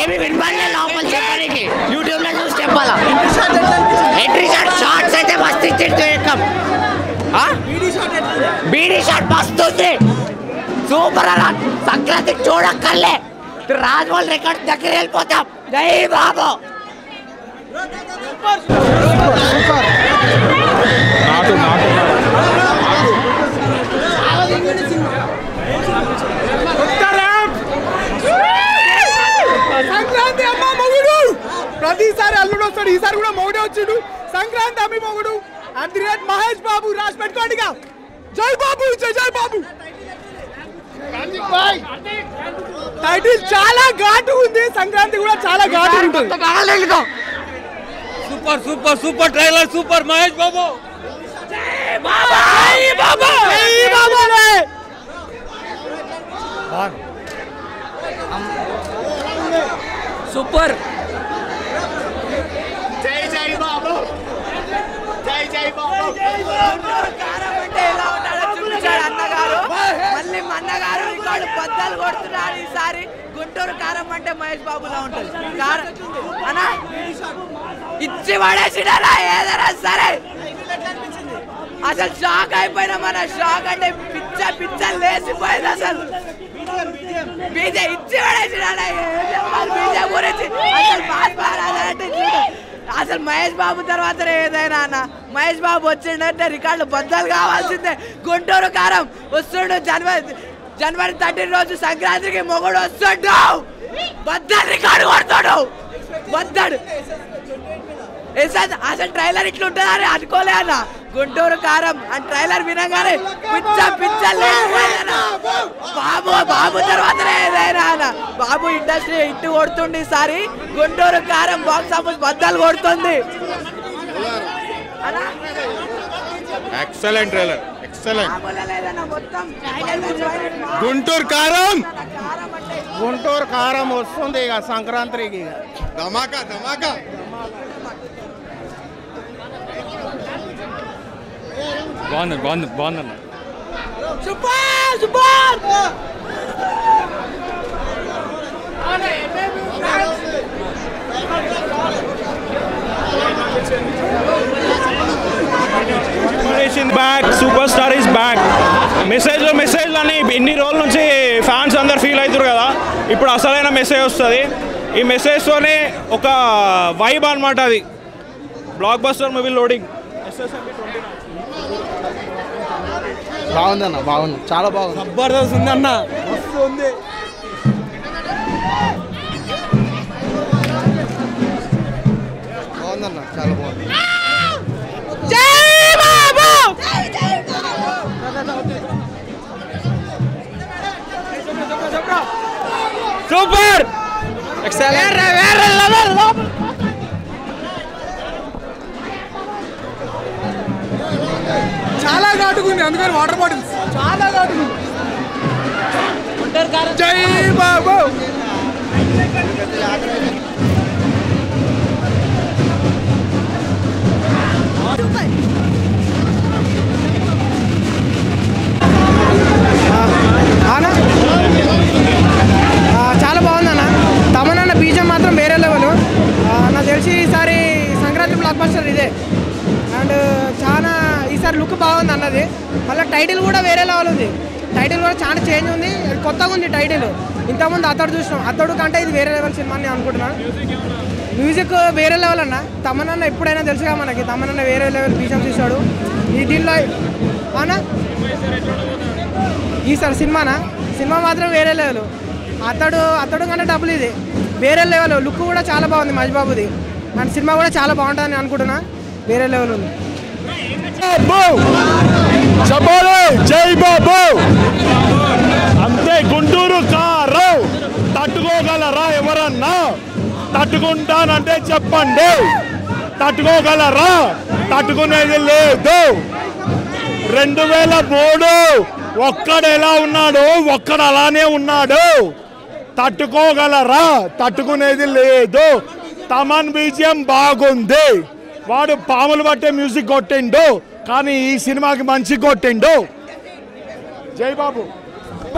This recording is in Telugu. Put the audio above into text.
ఏమి వినపడలే లోపల చెప్పడానికి యూట్యూబ్ లో చూసి చెప్పాలా ఎంట్రీ షాట్ షార్ట్స్ అయితే మస్తు ఇచ్చిండు ఎక్కం బీడీ షాట్ మస్తు ఉంది సూపర్ అలా సంక్రాంతి చూడక్కర్లే రాజమౌళి రికార్డ్ దగ్గర వెళ్ళిపోతాం జై బాబు సంక్రాంతి అమ్మ మొగుడు ప్రతిసారి అల్లుడు వస్తాడు ఈసారి కూడా మొగుడే వచ్చిండు సంక్రాంతి అమ్మి మొగుడు at the rate Mahesh Babu రాసి పెట్టుకోండిగా జై బాబు జై జై బాబు టైటిల్ చాలా ఘాటు ఉంది సంక్రాంతి కూడా చాలా ఘాటు ఉంటుంది super super super trailer super Mahesh Babu జై బాబా జై బాబాలే సూపర్ అన్నగారు మళ్ళీ మా అన్నగారు రికార్డు బద్దలు కొడుతున్నాడు ఈసారి గుంటూరు కారం అంటే మహేష్ బాబులా ఉంటుంది కారం అన్నా ఇచ్చి పడేసినారా ఏదైనా సరే అసలు షాక్ అయిపోయినా మన షాక్ అంటే పిచ్చ పిచ్చ లేచిపోయింది అసలు బీజే ఇచ్చి పడేసినాడా బీజే గురించి అసలు బాస్ బాగాలంటే చూడు అసలు మహేష్ బాబు తర్వాత ఏదైనా అన్న మహేష్ బాబు వచ్చిండంటే రికార్డులు బద్దలు కావాల్సిందే గుంటూరు కారం వస్తుండు జనవరి జనవరి థర్టీన్ రోజు సంక్రాంతికి మొగుడు వస్తుండు బద్దలు రికార్డు కొడతాడు బద్దడు అసలు అసలు ట్రైలర్ ఇట్లా ఉంటుందా అని అనుకోలే అన్న గుంటూరు కారం ఆ ట్రైలర్ వినగానే పిచ్చ పిచ్చ లేచిపోయిందన్న. బాబు బాబు తర్వాత ఏదైనా అన్న బాబు ఇండస్ట్రీ ఇట్టు కొడుతుంది ఈసారి గుంటూరు కారం బాక్స్ ఆఫీస్ బద్దలు కొడుతుంది అన్న ఎక్సలెంట్ ట్రైలర్ ఎక్సలెంట్ మామూలుగా లేదన్న మొత్తం trailer నుంచి బయటకు గుంటూరు కారం కారం అంటే గుంటూరు కారం వస్తుంది ఇక సంక్రాంతికి ఇక ధమాకా ధమాకా బాగుంది బాగుంది బాగుందన్న super super back super star is back మెసేజ్లో మెసేజ్లు అని ఇన్ని రోజుల నుంచి ఫ్యాన్స్ అందరు ఫీల్ అవుతారు కదా ఇప్పుడు అసలైన మెసేజ్ వస్తుంది ఈ మెసేజ్తోనే ఒక వైబ్ అనమాట అది బ్లాక్ బస్టర్ మూవీ లోడింగ్ బాగుందన్న బాగుంది చాలా బాగుంది జబర్దస్త్ ఉందన్న మస్తు ఉంది బాగుందన్న చాలా బాగుంది సూపర్ చాలా ఘాటుకుంది అందుకని వాటర్ బాటిల్స్ చాలా ఘాటుకుంది జై బాబు అవునా ఆ, చాలా బాగుందన్న తమనన్న బీజం మాత్రం వేరే లెవెల్ నాకు తెలిసి ఈసారి సంక్రాంతి బ్లాక్ బస్టర్ ఇదే అండ్ చాలా ఈసారి లుక్ బాగుంది అన్నది మళ్ళీ టైటిల్ కూడా వేరే లెవెల్ ఉంది టైటిల్ కూడా చాలా చేంజ్ ఉంది అది కొత్తగా ఉంది టైటిల్ ఇంతకుముందు అతడు చూసినాం అతడు కంటే ఇది వేరే లెవెల్ సినిమా అని నేను అనుకుంటున్నాను మ్యూజిక్ వేరే లెవెల్ అన్న తమనన్న ఎప్పుడైనా తెలుసుగా మనకి తమనన్న వేరే లెవెల్ బీజం తీశాడు ఈ దీనిలో అవునా ఈసారి సినిమానా సినిమా మాత్రం వేరే లెవెల్ అతడు అతడు కన్నా డబ్బులు ఇది వేరే లెవెల్ లుక్ కూడా చాలా బాగుంది మజ్బాబుది అండ్ సినిమా కూడా చాలా బాగుంటుందని అనుకుంటున్నా వేరే లెవెల్ ఉంది చెప్పాలి జై బాబు అంతే గుంటూరు కారు తట్టుకోగలరా ఎవరన్నా తట్టుకుంటానంటే చెప్పండి తట్టుకోగలరా తట్టుకునేది లేదు రెండు వేల మూడు ఒక్కడు ఎలా ఉన్నాడు ఒక్కడు అలానే ఉన్నాడు తట్టుకోగలరా తట్టుకునేది లేదు తమన్ బీజియం బాగుంది వాడు పాములు పట్టే మ్యూజిక్ కొట్టిండు కానీ ఈ సినిమాకి మంచి కొట్టిండు జై బాబు